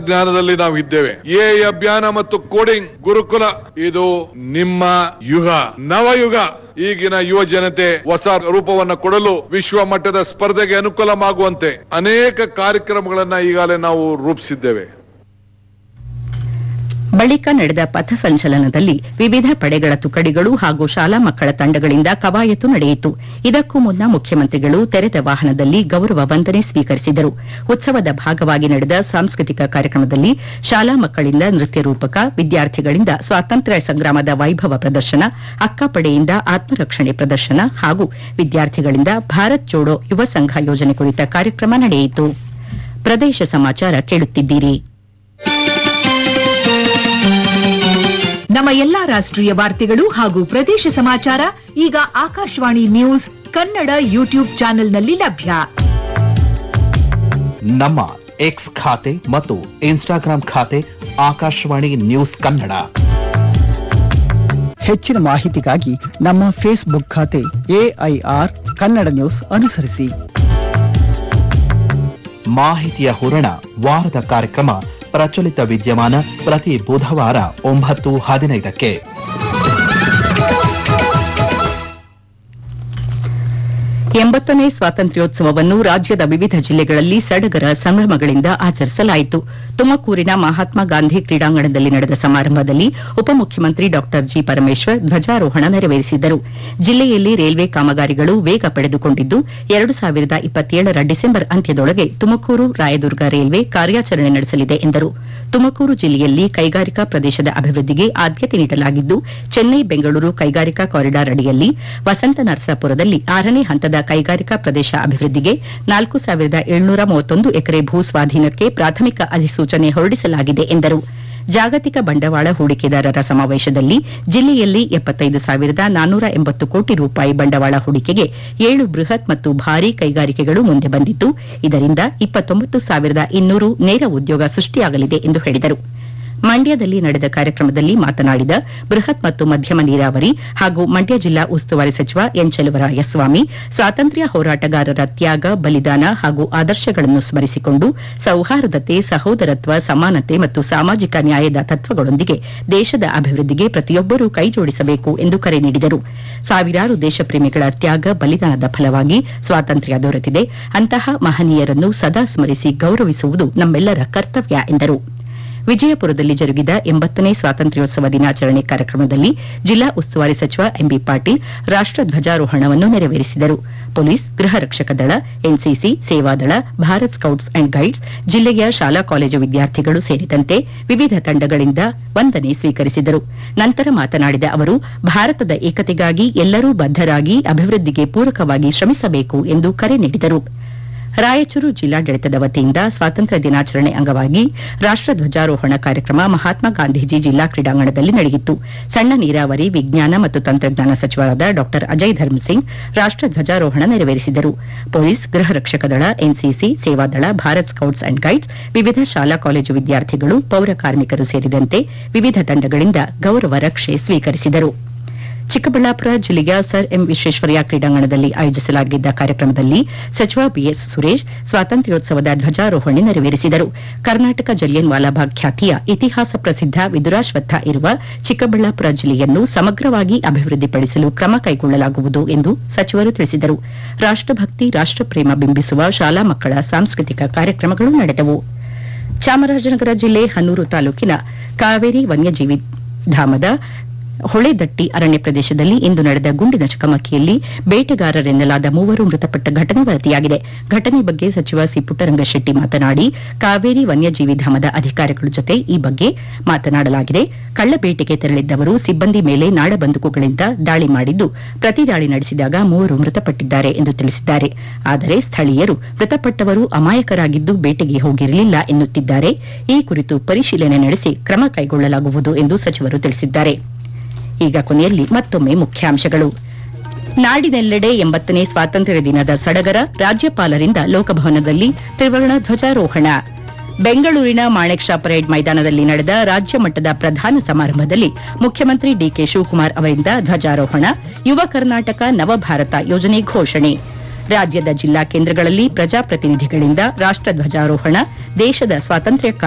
ಜ್ಞಾನದಲ್ಲಿ ನಾವು ಇದ್ದೇವೆ ಎ ಅಭಿಯಾನ ಮತ್ತು ಕೋಡಿಂಗ್ ಗುರುಕುಲ ಇದು ನಿಮ್ಮ ಯುಗ ನವಯುಗ ಈಗಿನ ಯುವ ಜನತೆ ಹೊಸ ರೂಪವನ್ನ ಕೊಡಲು ವಿಶ್ವ ಮಟ್ಟದ ಸ್ಪರ್ಧೆಗೆ ಅನುಕೂಲವಾಗುವಂತೆ ಅನೇಕ ಕಾರ್ಯಕ್ರಮಗಳನ್ನ ಈಗಾಗಲೇ ನಾವು ರೂಪಿಸಿದ್ದೇವೆ ಬಳಿಕ ನಡೆದ ಪಥಸಂಚಲನದಲ್ಲಿ ವಿವಿಧ ಪಡೆಗಳ ತುಕಡಿಗಳು ಹಾಗೂ ಶಾಲಾ ಮಕ್ಕಳ ತಂಡಗಳಿಂದ ಕವಾಯತು ನಡೆಯಿತು ಇದಕ್ಕೂ ಮುನ್ನ ಮುಖ್ಯಮಂತ್ರಿಗಳು ತೆರೆದ ವಾಹನದಲ್ಲಿ ಗೌರವ ವಂದನೆ ಸ್ವೀಕರಿಸಿದರು ಉತ್ಸವದ ಭಾಗವಾಗಿ ನಡೆದ ಸಾಂಸ್ಕೃತಿಕ ಕಾರ್ಯಕ್ರಮದಲ್ಲಿ ಶಾಲಾ ಮಕ್ಕಳಿಂದ ನೃತ್ಯ ರೂಪಕ ವಿದ್ಯಾರ್ಥಿಗಳಿಂದ ಸ್ವಾತಂತ್ರ್ಯ ಸಂಗ್ರಾಮದ ವೈಭವ ಪ್ರದರ್ಶನ ಅಕ್ಕಪಡೆಯಿಂದ ಆತ್ಮರಕ್ಷಣೆ ಪ್ರದರ್ಶನ ಹಾಗೂ ವಿದ್ಯಾರ್ಥಿಗಳಿಂದ ಭಾರತ್ ಜೋಡೋ ಯುವ ಸಂಘ ಯೋಜನೆ ಕುರಿತ ಕಾರ್ಯಕ್ರಮ ನಡೆಯಿತು ಪ್ರದೇಶ ಸಮಾಚಾರ ಕೇಳುತ್ತಿದ್ದೀರಿ ನಮ್ಮ ಎಲ್ಲಾ ರಾಷ್ಟ್ರೀಯ ವಾರ್ತೆಗಳು ಹಾಗೂ ಪ್ರದೇಶ ಸಮಾಚಾರ ಈಗ ಆಕಾಶವಾಣಿ ನ್ಯೂಸ್ ಕನ್ನಡ ಯೂಟ್ಯೂಬ್ ಚಾನೆಲ್ನಲ್ಲಿ ಲಭ್ಯ ನಮ್ಮ ಎಕ್ಸ್ ಖಾತೆ ಮತ್ತು ಇನ್ಸ್ಟಾಗ್ರಾಂ ಖಾತೆ ಆಕಾಶವಾಣಿ ನ್ಯೂಸ್ ಕನ್ನಡ ಹೆಚ್ಚಿನ ಮಾಹಿತಿಗಾಗಿ ನಮ್ಮ ಫೇಸ್ಬುಕ್ ಖಾತೆ ಎಐಆರ್ ಕನ್ನಡ ನ್ಯೂಸ್ ಅನುಸರಿಸಿ ಮಾಹಿತಿಯ ಹೂರಣ ವಾರದ ಕಾರ್ಯಕ್ರಮ ಪ್ರಚಲಿತ ವಿದ್ಯಮಾನ ಪ್ರತಿ ಬುಧವಾರ ಒಂಬತ್ತು ಹದಿನೈದಕ್ಕೆ ಎಂಬತ್ತನೇ ಸ್ವಾತಂತ್ರ್ಯೋತ್ಸವವನ್ನು ರಾಜ್ಯದ ವಿವಿಧ ಜಿಲ್ಲೆಗಳಲ್ಲಿ ಸಡಗರ ಸಂಭ್ರಮಗಳಿಂದ ಆಚರಿಸಲಾಯಿತು ತುಮಕೂರಿನ ಮಹಾತ್ಮ ಗಾಂಧಿ ಕ್ರೀಡಾಂಗಣದಲ್ಲಿ ನಡೆದ ಸಮಾರಂಭದಲ್ಲಿ ಉಪಮುಖ್ಯಮಂತ್ರಿ ಡಾ ಜಿ ಪರಮೇಶ್ವರ್ ಧ್ವಜಾರೋಹಣ ನೆರವೇರಿಸಿದ್ದರು ಜಿಲ್ಲೆಯಲ್ಲಿ ರೈಲ್ವೆ ಕಾಮಗಾರಿಗಳು ವೇಗ ಪಡೆದುಕೊಂಡಿದ್ದು ಎರಡು ಸಾವಿರದ ಇಪ್ಪತ್ತೇಳರ ಡಿಸೆಂಬರ್ ಅಂತ್ಯದೊಳಗೆ ತುಮಕೂರು ರಾಯದುರ್ಗ ರೈಲ್ವೆ ಕಾರ್ಯಾಚರಣೆ ನಡೆಸಲಿದೆ ಎಂದರು ತುಮಕೂರು ಜಿಲ್ಲೆಯಲ್ಲಿ ಕೈಗಾರಿಕಾ ಪ್ರದೇಶದ ಅಭಿವೃದ್ಧಿಗೆ ಆದ್ಯತೆ ನೀಡಲಾಗಿದ್ದು ಚೆನ್ನೈ ಬೆಂಗಳೂರು ಕೈಗಾರಿಕಾ ಕಾರಿಡಾರ್ ಅಡಿಯಲ್ಲಿ ವಸಂತ ನರಸಾಪುರದಲ್ಲಿ ಆರನೇ ಹಂತದ ಕೈಗಾರಿಕಾ ಪ್ರದೇಶ ಅಭಿವೃದ್ಧಿಗೆ ನಾಲ್ಕು ಸಾವಿರದ ಏಳ್ನೂರ ಮೂವತ್ತೊಂದು ಎಕರೆ ಭೂ ಸ್ವಾಧೀನಕ್ಕೆ ಪ್ರಾಥಮಿಕ ಅಧಿಸೂಚನೆ ಹೊರಡಿಸಲಾಗಿದೆ ಎಂದರು ಜಾಗತಿಕ ಬಂಡವಾಳ ಹೂಡಿಕೆದಾರರ ಸಮಾವೇಶದಲ್ಲಿ ಜಿಲ್ಲೆಯಲ್ಲಿ ಎಪ್ಪತ್ತೈದು ಸಾವಿರದ ನಾನ್ನೂರ ಎಂಬತ್ತು ಕೋಟಿ ರೂಪಾಯಿ ಬಂಡವಾಳ ಹೂಡಿಕೆಗೆ ಏಳು ಬೃಹತ್ ಮತ್ತು ಭಾರೀ ಕೈಗಾರಿಕೆಗಳು ಮುಂದೆ ಬಂದಿದ್ದು ಇದರಿಂದ ಇಪ್ಪತ್ತೊಂಬತ್ತು ಸಾವಿರದ ಇನ್ನೂರು ನೇರ ಉದ್ಯೋಗ ಸೃಷ್ಟಿಯಾಗಲಿದೆ ಎಂದು ಹೇಳಿದರು ಮಂಡ್ಯದಲ್ಲಿ ನಡೆದ ಕಾರ್ಯಕ್ರಮದಲ್ಲಿ ಮಾತನಾಡಿದ ಬೃಹತ್ ಮತ್ತು ಮಧ್ಯಮ ನೀರಾವರಿ ಹಾಗೂ ಮಂಡ್ಯ ಜಿಲ್ಲಾ ಉಸ್ತುವಾರಿ ಸಚಿವ ಎನ್ ಚೆಲುವರಾಯಸ್ವಾಮಿ ಸ್ವಾತಂತ್ರ್ಯ ಹೋರಾಟಗಾರರ ತ್ಯಾಗ ಬಲಿದಾನ ಹಾಗೂ ಆದರ್ಶಗಳನ್ನು ಸ್ಮರಿಸಿಕೊಂಡು ಸೌಹಾರ್ದತೆ ಸಹೋದರತ್ವ ಸಮಾನತೆ ಮತ್ತು ಸಾಮಾಜಿಕ ನ್ಯಾಯದ ತತ್ವಗಳೊಂದಿಗೆ ದೇಶದ ಅಭಿವೃದ್ಧಿಗೆ ಪ್ರತಿಯೊಬ್ಬರೂ ಕೈಜೋಡಿಸಬೇಕು ಎಂದು ಕರೆ ನೀಡಿದರು ಸಾವಿರಾರು ದೇಶಪ್ರೇಮಿಗಳ ತ್ಯಾಗ ಬಲಿದಾನದ ಫಲವಾಗಿ ಸ್ವಾತಂತ್ರ್ಯ ದೊರೆತಿದೆ ಅಂತಹ ಮಹನೀಯರನ್ನು ಸದಾ ಸ್ಮರಿಸಿ ಗೌರವಿಸುವುದು ನಮ್ಮೆಲ್ಲರ ಕರ್ತವ್ಯ ಎಂದರು ವಿಜಯಪುರದಲ್ಲಿ ಜರುಗಿದ ಎಂಬತ್ತನೇ ಸ್ವಾತಂತ್ರ್ಯೋತ್ಸವ ದಿನಾಚರಣೆ ಕಾರ್ಯಕ್ರಮದಲ್ಲಿ ಜಿಲ್ಲಾ ಉಸ್ತುವಾರಿ ಸಚಿವ ಎಂಬಿ ಪಾಟೀಲ್ ರಾಷ್ಟ ಧ್ವಜಾರೋಹಣವನ್ನು ನೆರವೇರಿಸಿದರು ಪೊಲೀಸ್ ಗೃಹ ರಕ್ಷಕ ದಳ NCC Sevadal Bharat scouts and guides ಜಿಲ್ಲೆಯ ಶಾಲಾ ಕಾಲೇಜು ವಿದ್ಯಾರ್ಥಿಗಳು ಸೇರಿದಂತೆ ವಿವಿಧ ತಂಡಗಳಿಂದ ವಂದನೆ ಸ್ವೀಕರಿಸಿದರು ನಂತರ ಮಾತನಾಡಿದ ಅವರು ಭಾರತದ ಏಕತೆಗಾಗಿ ಎಲ್ಲರೂ ಬದ್ಧರಾಗಿ ಅಭಿವೃದ್ಧಿಗೆ ಪೂರಕವಾಗಿ ಶ್ರಮಿಸಬೇಕು ಎಂದು ಕರೆ ನೀಡಿದರು ರಾಯಚೂರು ಜಿಲ್ಲಾಡಳಿತದ ವತಿಯಿಂದ ಸ್ವಾತಂತ್ರ್ಯ ದಿನಾಚರಣೆ ಅಂಗವಾಗಿ ರಾಷ್ಟ ಧ್ವಜಾರೋಹಣ ಕಾರ್ಯಕ್ರಮ ಮಹಾತ್ಮ ಗಾಂಧೀಜಿ ಜಿಲ್ಲಾ ಕ್ರೀಡಾಂಗಣದಲ್ಲಿ ನಡೆಯಿತು ಸಣ್ಣ ನೀರಾವರಿ ವಿಜ್ಞಾನ ಮತ್ತು ತಂತ್ರಜ್ಞಾನ ಸಚಿವರಾದ ಡಾ ಅಜಯ್ ಧರ್ಮಸಿಂಗ್ ರಾಷ್ಟ ಧ್ವಜಾರೋಹಣ ನೆರವೇರಿಸಿದರು ಪೊಲೀಸ್ ಗೃಹ ರಕ್ಷಕ ದಳ NCC Sevadal Bharat scouts and guides ವಿವಿಧ ಶಾಲಾ ಕಾಲೇಜು ವಿದ್ಯಾರ್ಥಿಗಳು ಪೌರ ಕಾರ್ಮಿಕರು ಸೇರಿದಂತೆ ವಿವಿಧ ತಂಡಗಳಿಂದ ಗೌರವ ರಕ್ಷೆ ಸ್ವೀಕರಿಸಿದರು ಚಿಕ್ಕಬಳ್ಳಾಪುರ ಜಿಲ್ಲೆಯ ಸರ್ ಎಂ ವಿಶ್ವೇಶ್ವರಯ್ಯ ಕ್ರೀಡಾಂಗಣದಲ್ಲಿ ಆಯೋಜಿಸಲಾಗಿದ್ದ ಕಾರ್ಯಕ್ರಮದಲ್ಲಿ ಸಚಿವ ಬಿಎಸ್ ಸುರೇಶ್ ಸ್ವಾತಂತ್ರ್ಯೋತ್ಸವದ ಧ್ವಜಾರೋಹಣೆ ನೆರವೇರಿಸಿದರು ಕರ್ನಾಟಕ ಜಲಿಯನ್ ವಾಲಾಬಾಗ್ ಖ್ಯಾತಿಯ ಇತಿಹಾಸ ಪ್ರಸಿದ್ಧ ವಿದುರಾಶ್ವತ್ಥ ಇರುವ ಚಿಕ್ಕಬಳ್ಳಾಪುರ ಜಿಲ್ಲೆಯನ್ನು ಸಮಗ್ರವಾಗಿ ಅಭಿವೃದ್ಧಿಪಡಿಸಲು ಕ್ರಮ ಕೈಗೊಳ್ಳಲಾಗುವುದು ಎಂದು ಸಚಿವರು ತಿಳಿಸಿದರು ರಾಷ್ಟಭಕ್ತಿ ರಾಷ್ಟಪ್ರೇಮ ಬಿಂಬಿಸುವ ಶಾಲಾ ಮಕ್ಕಳ ಸಾಂಸ್ಕೃತಿಕ ಕಾರ್ಯಕ್ರಮಗಳು ನಡೆದವು ಚಾಮರಾಜನಗರ ಜಿಲ್ಲೆ ಹನ್ನೂರು ತಾಲೂಕಿನ ಕಾವೇರಿ ವನ್ಯಜೀವಿ ಧಾಮದ ಹೊಳೆದಟ್ಟಿ ಅರಣ್ಯ ಪ್ರದೇಶದಲ್ಲಿ ಇಂದು ನಡೆದ ಗುಂಡಿನ ಚಕಮಕಿಯಲ್ಲಿ ಬೇಟೆಗಾರರೆನ್ನಲಾದ ಮೂವರು ಮೃತಪಟ್ಟ ಘಟನೆ ವರದಿಯಾಗಿದೆ ಘಟನೆ ಬಗ್ಗೆ ಸಚಿವ ಸಿ ಪುಟ್ಟರಂಗಶೆಟ್ಟಿ ಮಾತನಾಡಿ ಕಾವೇರಿ ವನ್ಯಜೀವಿ ಧಾಮದ ಅಧಿಕಾರಿಗಳ ಜೊತೆ ಈ ಬಗ್ಗೆ ಮಾತನಾಡಲಾಗಿದೆ ಕಳ್ಳಬೇಟೆಗೆ ತೆರಳಿದ್ದವರು ಸಿಬ್ಬಂದಿ ಮೇಲೆ ನಾಡಬಂದೂಕುಗಳಿಂದ ದಾಳಿ ಮಾಡಿದ್ದು ಪ್ರತಿ ದಾಳಿ ನಡೆಸಿದಾಗ ಮೂವರು ಮೃತಪಟ್ಟಿದ್ದಾರೆ ಎಂದು ತಿಳಿಸಿದ್ದಾರೆ ಆದರೆ ಸ್ಥಳೀಯರು ಮೃತಪಟ್ಟವರು ಅಮಾಯಕರಾಗಿದ್ದು ಬೇಟೆಗೆ ಹೋಗಿರಲಿಲ್ಲ ಎನ್ನುತ್ತಿದ್ದಾರೆ ಈ ಕುರಿತು ಪರಿಶೀಲನೆ ನಡೆಸಿ ಕ್ರಮ ಕೈಗೊಳ್ಳಲಾಗುವುದು ಎಂದು ಸಚಿವರು ತಿಳಿಸಿದ್ದಾರೆ ಈಗ ಕೊನೆಯಲ್ಲಿ ಮತ್ತೊಮ್ಮೆ ಮುಖ್ಯಾಂಶಗಳು ನಾಡಿನೆಲ್ಲೆಡೆ ಎಂಬತ್ತನೇ ಸ್ವಾತಂತ್ರ್ಯ ದಿನದ ಸಡಗರ ರಾಜ್ಯಪಾಲರಿಂದ ಲೋಕಭವನದಲ್ಲಿ ತ್ರಿವರ್ಣ ಧ್ವಜಾರೋಹಣ ಬೆಂಗಳೂರಿನ ಮಾಣೆಕ್ ಶಾ ಪರೇಡ್ ಮೈದಾನದಲ್ಲಿ ನಡೆದ ರಾಜ್ಯ ಮಟ್ಟದ ಪ್ರಧಾನ ಸಮಾರಂಭದಲ್ಲಿ ಮುಖ್ಯಮಂತ್ರಿ ಡಿಕೆ ಶಿವಕುಮಾರ್ ಅವರಿಂದ ಧ್ವಜಾರೋಹಣ ಯುವ ಕರ್ನಾಟಕ ನವಭಾರತ ಯೋಜನೆ ಘೋಷಣೆ ರಾಜ್ಯದ ಜಿಲ್ಲಾ ಕೇಂದ್ರಗಳಲ್ಲಿ ಪ್ರಜಾಪ್ರತಿನಿಧಿಗಳಿಂದ ರಾಷ್ಟ ಧ್ವಜಾರೋಹಣ ದೇಶದ ಸ್ವಾತಂತ್ರ್ಯಕ್ಕಾಗಿ